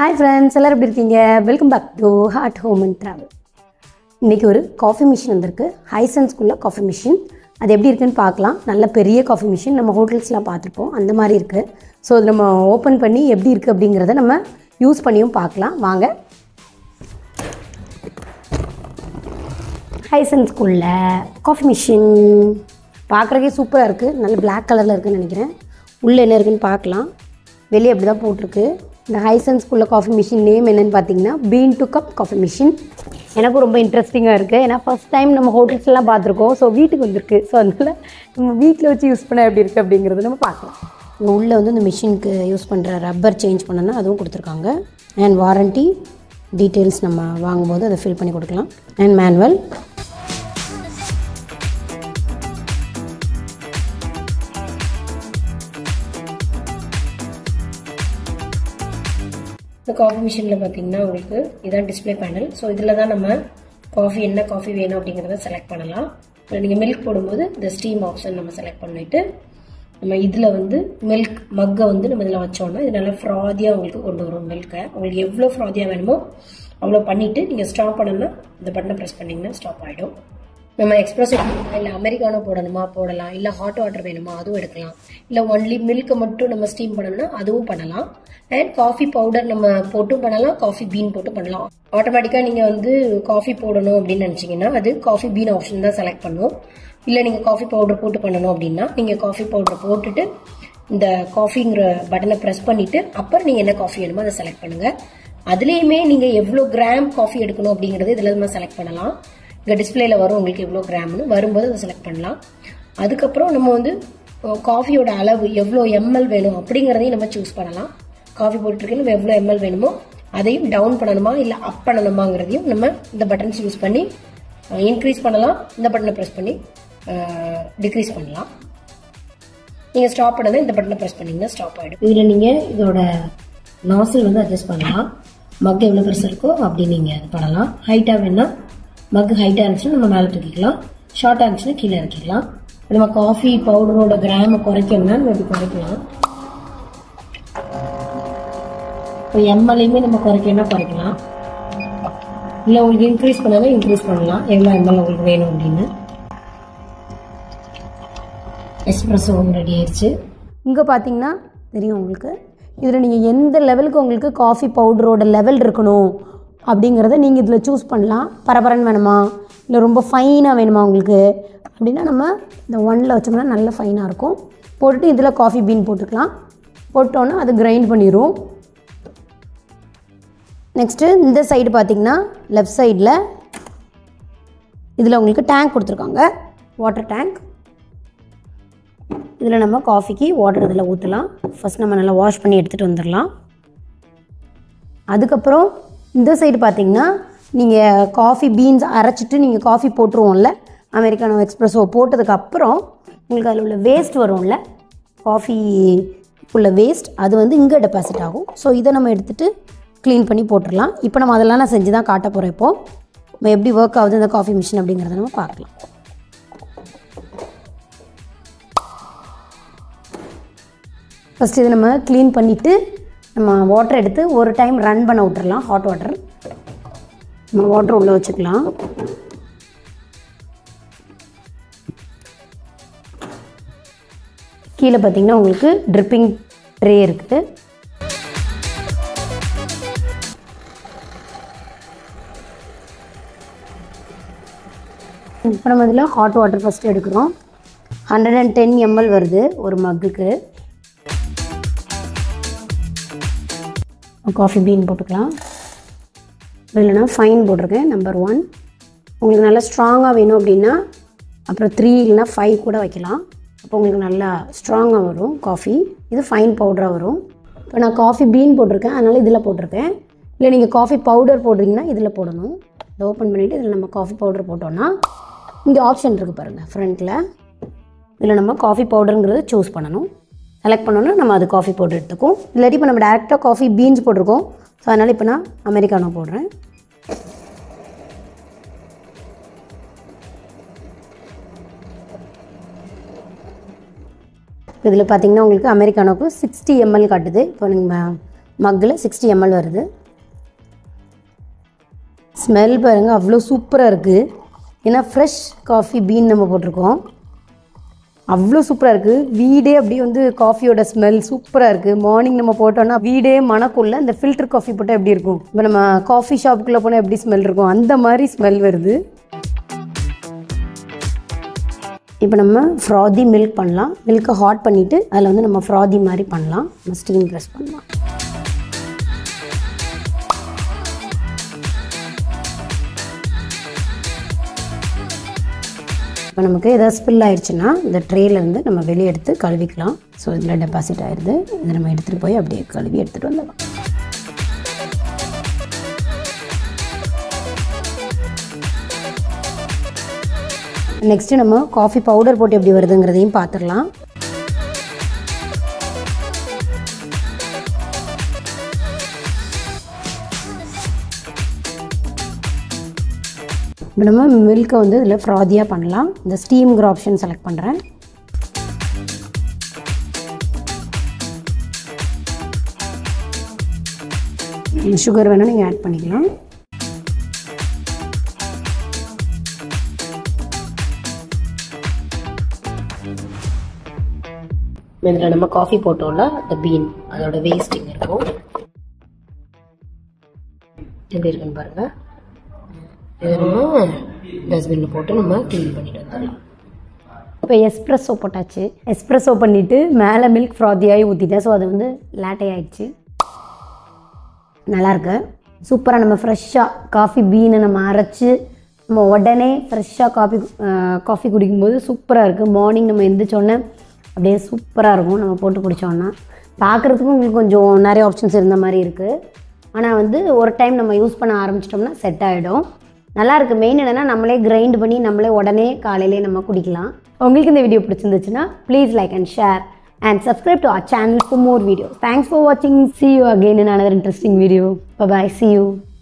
Hi friends எல்லோரும் எப்படி இருக்கீங்க welcome back to heart home and travel இன்றைக்கி ஒரு காஃபி மிஷின் வந்திருக்கு ஹைசன்ஸ்குள்ள காஃபி மிஷின் அது எப்படி இருக்குன்னு பார்க்கலாம் நல்ல பெரிய காஃபி மிஷின் நம்ம ஹோட்டல்ஸ்லாம் பார்த்துருப்போம் அந்த மாதிரி இருக்குது ஸோ அது நம்ம ஓப்பன் பண்ணி எப்படி இருக்குது அப்படிங்கிறத நம்ம யூஸ் பண்ணியும் பார்க்கலாம் வாங்க ஹைசன்ஸ்குள்ள காஃபி மிஷின் பார்க்குறக்கே சூப்பராக இருக்குது நல்ல Black கலரில் இருக்குன்னு நினைக்கிறேன் உள்ளே என்ன இருக்குன்னு பார்க்கலாம் வெளியே அப்படி தான் போட்டிருக்கு இந்த ஹைசன்ஸ்குள்ள காஃபி மிஷின் நேம் என்னன்னு பார்த்தீங்கன்னா bean to cup coffee machine எனக்கும் ரொம்ப இன்ட்ரெஸ்டிங்காக இருக்குது ஏன்னா ஃபஸ்ட் டைம் நம்ம ஹோட்டல்ஸ்லாம் பார்த்துருக்கோம் ஸோ வீட்டுக்கு வந்திருக்கு ஸோ அதனால் நம்ம வீட்டில் வச்சு யூஸ் பண்ண எப்படி இருக்குது அப்படிங்கிறத நம்ம பார்க்கலாம் இங்கே உள்ளே வந்து இந்த மிஷினுக்கு யூஸ் பண்ணுற ரப்பர் சேஞ்ச் பண்ணனா அதுவும் கொடுத்துருக்காங்க அண்ட் வாரண்ட்டி டீட்டெயில்ஸ் நம்ம வாங்கும்போது அதை ஃபில் பண்ணி கொடுக்கலாம் அண்ட் மேனுவல் இந்த காஃபி மிஷினில் பார்த்தீங்கன்னா உங்களுக்கு இதான் டிஸ்ப்ளே பேனல் ஸோ இதில் தான் நம்ம காஃபி என்ன காஃபி வேணும் அப்படிங்கிறத செலக்ட் பண்ணலாம் இல்லை நீங்கள் மில்க் போடும்போது இந்த ஸ்டீம் ஆப்ஷன் நம்ம செலக்ட் பண்ணிவிட்டு நம்ம இதில் வந்து மில்க் மக்கை வந்து நம்ம இதில் வச்சோம்னா இது நல்லா ஃப்ராதியாக உங்களுக்கு கொண்டு வரும் மில்கை உங்களுக்கு எவ்வளோ ஃப்ராதியாக வேணுமோ அவ்வளோ பண்ணிவிட்டு நீங்கள் ஸ்டாப் பண்ணணும்னா இந்த பட்டனை ப்ரெஸ் பண்ணிங்கன்னா ஸ்டாப் ஆகிடும் நம்ம எக்ஸ்பிரஸ் எடுக்கணுமா இல்லை அமெரிக்கானோ போடணுமா போடலாம் இல்லை ஹாட் வாட்டர் வேணுமா அதுவும் எடுக்கலாம் இல்லை ஒன்லி மில்க்கை மட்டும் நம்ம ஸ்டீம் பண்ணணும்னா அதுவும் பண்ணலாம் அண்ட் காஃபி பவுடர் நம்ம போட்டும் பண்ணலாம் காஃபி பீன் போட்டும் பண்ணலாம் ஆட்டோமேட்டிக்காக நீங்கள் வந்து காஃபி போடணும் அப்படின்னு நினச்சிங்கன்னா அது காஃபி பீன் ஆப்ஷன் தான் செலக்ட் பண்ணும் இல்லை நீங்கள் காஃபி பவுடர் போட்டு பண்ணணும் அப்படின்னா நீங்கள் காஃபி பவுடர் போட்டுட்டு இந்த காஃபிங்கிற பட்டனை ப்ரெஸ் பண்ணிவிட்டு அப்புறம் நீங்கள் என்ன காஃபி வேணுமோ அதை செலக்ட் பண்ணுங்கள் அதுலேயுமே நீங்கள் எவ்வளோ கிராம் காஃபி எடுக்கணும் அப்படிங்கிறது இதில் நம்ம செலக்ட் பண்ணலாம் இங்கே டிஸ்பிளேல வரும் உங்களுக்கு எவ்வளோ கிராம்னு வரும்போது அதை செலக்ட் பண்ணலாம் அதுக்கப்புறம் நம்ம வந்து காஃபியோட அளவு எவ்வளோ எம்எல் வேணும் அப்படிங்கிறதையும் நம்ம சூஸ் பண்ணலாம் காஃபி போட்டுருக்கேன் நம்ம எவ்வளோ எம்எல் வேணுமோ அதையும் டவுன் பண்ணணுமா இல்லை அப் பண்ணணுமாங்கிறதையும் நம்ம இந்த பட்டன்ஸ் யூஸ் பண்ணி இன்க்ரீஸ் பண்ணலாம் இந்த பட்டனை ப்ரெஸ் பண்ணி டிக்ரீஸ் பண்ணலாம் நீங்கள் ஸ்டாப் பண்ணதை இந்த பட்டனை ப்ரெஸ் பண்ணிங்கன்னா ஸ்டாப் ஆகிடும் இதில் நீங்கள் இதோட நாசில் வந்து அட்ஜஸ்ட் பண்ணலாம் மக் எவ்வளோ பெருசாக இருக்கோ அப்படி நீங்கள் இது பண்ணலாம் ஹைட்டாக வேணால் மக் ஹைட்டாக இருந்துச்சுன்னா நம்ம மேலே தூக்கிக்கலாம் ஷார்ட்டாக இருந்துச்சுன்னா கீழே இறக்கிக்கலாம் நம்ம காஃபி பவுடரோட கிராமை குறைக்கணும்னா நம்ம இப்படி குறைக்கலாம் இப்போ எம்எல்லையுமே நம்ம குறைக்கணும்னா குறைக்கலாம் இல்லை உங்களுக்கு இன்க்ரீஸ் பண்ணாலும் இன்க்ரீஸ் பண்ணலாம் எவ்வளோ எம்எல் உங்களுக்கு வேணும் அப்படின்னு எஸ்ப்ரெஸோ ரெடி ஆயிடுச்சு இங்கே பார்த்தீங்கன்னா தெரியும் உங்களுக்கு இதில் நீங்கள் எந்த லெவலுக்கு உங்களுக்கு காஃபி பவுடரோட லெவல் இருக்கணும் அப்படிங்கிறத நீங்கள் இதில் சூஸ் பண்ணலாம் பரபரன்னு வேணுமா இல்லை ரொம்ப ஃபைனாக வேணுமா உங்களுக்கு அப்படின்னா நம்ம இந்த ஒனில் வச்சோம்னா நல்ல ஃபைனாக இருக்கும் போட்டுட்டு இதில் காஃபி பீன் போட்டுக்கலாம் போட்டோன்னா அது கிரைண்ட் பண்ணிடும் நெக்ஸ்ட்டு இந்த சைடு பார்த்திங்கன்னா லெஃப்ட் சைடில் இதில் உங்களுக்கு டேங்க் கொடுத்துருக்காங்க வாட்டர் டேங்க் இதில் நம்ம காஃபிக்கு வாட்டர் இதில் ஊற்றலாம் ஃபஸ்ட் நம்ம நல்லா வாஷ் பண்ணி எடுத்துகிட்டு வந்துடலாம் அதுக்கப்புறம் இந்த சைடு பார்த்தீங்கன்னா நீங்கள் காஃபி பீன்ஸ் அரைச்சிட்டு நீங்கள் காஃபி போட்டுருவோம்ல அமெரிக்கானோ எக்ஸ்ப்ரெஸோ போட்டதுக்கப்புறம் உங்களுக்கு அதில் உள்ள வேஸ்ட் வரும்ல காஃபி உள்ள வேஸ்ட் அது வந்து இங்கே டெபாசிட் ஆகும் ஸோ இதை நம்ம எடுத்துகிட்டு க்ளீன் பண்ணி போட்டுடலாம் இப்போ நம்ம அதெல்லாம் நான் செஞ்சு தான் காட்ட போகிறேன் இப்போது நம்ம எப்படி ஒர்க் ஆகுது இந்த காஃபி மிஷின் அப்படிங்கிறத நம்ம பார்க்கலாம் ஃபஸ்ட் இதை நம்ம க்ளீன் பண்ணிவிட்டு நம்ம வாட்டர் எடுத்து ஒரு டைம் ரன் பண்ண விட்டுறலாம் ஹாட் வாட்டர் நம்ம வாட்டர் உள்ளே வச்சுக்கலாம் கீழே பார்த்தீங்கன்னா உங்களுக்கு ட்ரிப்பிங் ட்ரே இருக்குது இப்போ நம்ம இதில் ஹாட் வாட்டர் ஃபஸ்ட்டு எடுக்கிறோம் ஹண்ட்ரட் அண்ட் டென் எம்எல் வருது ஒரு மக்குக்கு காஃபி பீன் போட்டுக்கலாம் இல்லைனா ஃபைன் போட்டிருக்கேன் நம்பர் ஒன் உங்களுக்கு நல்லா ஸ்ட்ராங்காக வேணும் அப்படின்னா அப்புறம் த்ரீ இல்லைனா ஃபைவ் கூட வைக்கலாம் அப்போ உங்களுக்கு நல்லா ஸ்ட்ராங்காக வரும் காஃபி இது ஃபைன் பவுடராக வரும் இப்போ நான் காஃபி பீன் போட்டிருக்கேன் அதனால் இதில் போட்டிருக்கேன் இல்லை நீங்கள் காஃபி பவுடர் போடுறீங்கன்னா இதில் போடணும் இதை ஓப்பன் பண்ணிவிட்டு இதில் நம்ம காஃபி பவுடர் போட்டோன்னா இங்கே ஆப்ஷன் இருக்குது பாருங்கள் ஃப்ரண்ட்டில் இதில் நம்ம காஃபி பவுடருங்கிறது சூஸ் பண்ணணும் செலக்ட் பண்ணோன்னா நம்ம அது காஃபி பவுடர் எடுத்துக்கும் இல்லாட்டி இப்போ நம்ம டேரெக்டாக காஃபி பீன்ஸ் போட்டிருக்கோம் ஸோ அதனால் இப்போ நான் அமெரிக்கானோ போடுறேன் இதில் பார்த்தீங்கன்னா உங்களுக்கு அமெரிக்கானோக்கு சிக்ஸ்டி எம்எல் காட்டுது இப்போ நீங்கள் மக்கில் சிக்ஸ்டி எம்எல் வருது ஸ்மெல் பாருங்கள் அவ்வளோ சூப்பராக இருக்குது ஏன்னா ஃப்ரெஷ் காஃபி பீன் நம்ம போட்டிருக்கோம் அவ்வளோ சூப்பராக இருக்குது வீடே அப்படியே வந்து காஃபியோட ஸ்மெல் சூப்பராக இருக்குது மார்னிங் நம்ம போட்டோன்னா வீடே மணக்குள்ள இந்த ஃபில்டர் காஃபி போட்டால் எப்படி இருக்கும் இப்போ நம்ம காஃபி ஷாப்புக்குள்ளே போனால் எப்படி ஸ்மெல் இருக்கும் அந்த மாதிரி ஸ்மெல் வருது இப்போ நம்ம ஃப்ராதி மில்க் பண்ணலாம் மில்க்கை ஹாட் பண்ணிவிட்டு அதில் வந்து நம்ம ஃப்ராதி மாதிரி பண்ணலாம் நம்ம ஸ்டீம் ப்ரெஸ் பண்ணலாம் இப்போ நமக்கு ஏதாவது ஸ்பில் ஆயிடுச்சுன்னா இந்த ட்ரேலேருந்து நம்ம வெளியே எடுத்து கழுவிக்கலாம் ஸோ இதில் டெபாசிட் ஆயிடுது இதை நம்ம எடுத்துகிட்டு போய் அப்படியே கழுவி எடுத்துகிட்டு வந்துடலாம் நெக்ஸ்ட்டு நம்ம காஃபி பவுடர் போட்டு எப்படி வருதுங்கிறதையும் பார்த்துடலாம் இப்போ நம்ம மில்கை வந்து இதில் ஃப்ராதியாக பண்ணலாம் இந்த ஸ்டீம்ங்கிற ஆப்ஷன் செலக்ட் பண்ணுறேன் சுகர் வேணால் நீங்கள் ஆட் பண்ணிக்கலாம் இதில் நம்ம காஃபி போட்டோம்ல அந்த பீன் அதோட வேஸ்டிங் இருக்கும் எப்படி இருக்குன்னு பாருங்கள் இதை நம்ம டஸ்ட்பினில் போட்டு நம்ம க்ளீன் பண்ணிட்டு வந்துடலாம் இப்போ எஸ்ப்ரெஸ்ஸோ போட்டாச்சு எஸ்ப்ரெஸ்ஸோ பண்ணிவிட்டு மேலே மில்க் ஃப்ராதியாகி ஊற்றிட்டேன் ஸோ அது வந்து லேட்டே ஆயிடுச்சு நல்லாயிருக்கு சூப்பராக நம்ம ஃப்ரெஷ்ஷாக காஃபி பீனை நம்ம அரைச்சி நம்ம உடனே ஃப்ரெஷ்ஷாக காஃபி காஃபி குடிக்கும்போது சூப்பராக இருக்குது மார்னிங் நம்ம எந்திரிச்சோடனே அப்படியே சூப்பராக இருக்கும் நம்ம போட்டு குடித்தோன்னா பார்க்குறதுக்கும் உங்களுக்கு கொஞ்சம் நிறைய ஆப்ஷன்ஸ் இருந்த மாதிரி இருக்குது ஆனால் வந்து ஒரு டைம் நம்ம யூஸ் பண்ண ஆரம்பிச்சிட்டோம்னா செட் ஆகிடும் நல்லா இருக்குது மெயின் என்னென்னா நம்மளே கிரைண்ட் பண்ணி நம்மளே உடனே காலையிலே நம்ம குடிக்கலாம் உங்களுக்கு இந்த வீடியோ பிடிச்சிருந்துச்சுன்னா please like and share and subscribe to our channel for more videos. Thanks for watching. See you again in another interesting video. Bye bye. See you.